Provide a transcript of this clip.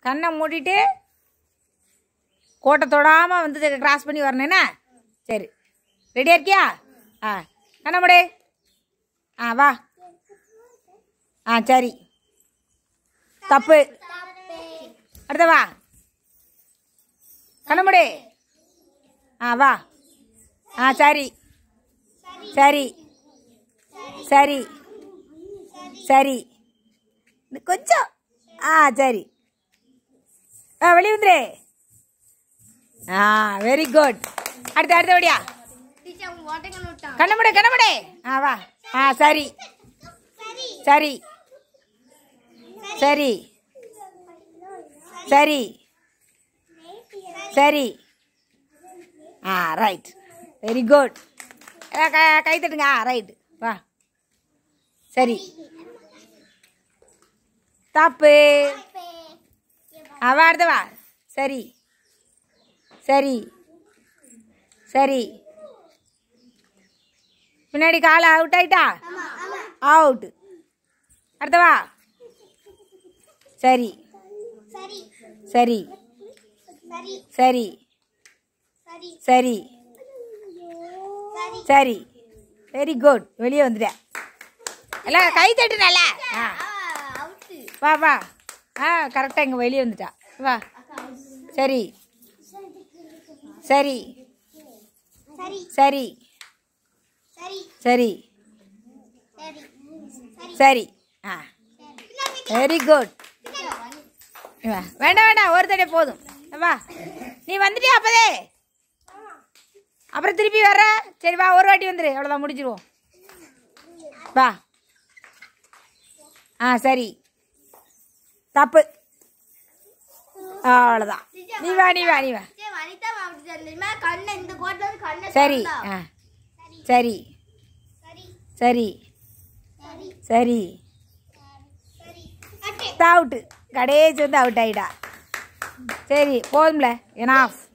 கண்ணை மூடிட்டு கோட்டை தொடாமல் வந்து கிராஸ் பண்ணி வரணும் என்ன சரி ரெடியாக இருக்கியா ஆ கண்ணை மூடு ஆ வா ஆ சரி தப்பு அடுத்த வா கண்ணை மூடு ஆ வா ஆ சரி சரி சரி சரி இன்னும் கொஞ்சம் ஆ சரி ஆ வெளியே வந்துரு ஆ வெரி குட் அடுத்த அடுத்த வழியா கண்ணமுடே கண்ணமுடே ஆ வா ஆ சரி சரி சரி சரி சரி ஆ ரைட் வெரி குட் கை தட்டுங்க ஆ ரைட் வா சரி தப்பு அவ அடுத்த வா சரி சரி சரி பின்னாடி காலை அவுட் ஆயிட்டா அவுட் அடுத்த வா சரி சரி சரி சரி சரி வெரி குட் வெளியே வந்துட்டேன் எல்லாம் கை தட்டுனல ஆ வா வா ஆ கரெக்டாக இங்கே வெளியே வந்துட்டா வா சரி சரி சரி சரி சரி ஆ வெரி குட் வா வேண்டாம் வேண்டாம் ஒரு தடவை போதும் வா நீ வந்துட்டியா அப்பதே அப்புறம் திருப்பி வர்ற சரி வா ஒரு வாட்டி வந்துரு அவ்வளோதான் முடிச்சிருவோம் வா ஆ சரி தப்பு அவ்வளோதான் நீ வா நீ வா நீ வா சரி ஆ சரி சரி சரி அவுட்டு கடைசி வந்து அவுட் ஆயிட்டா சரி போதும்ல எனாஃப்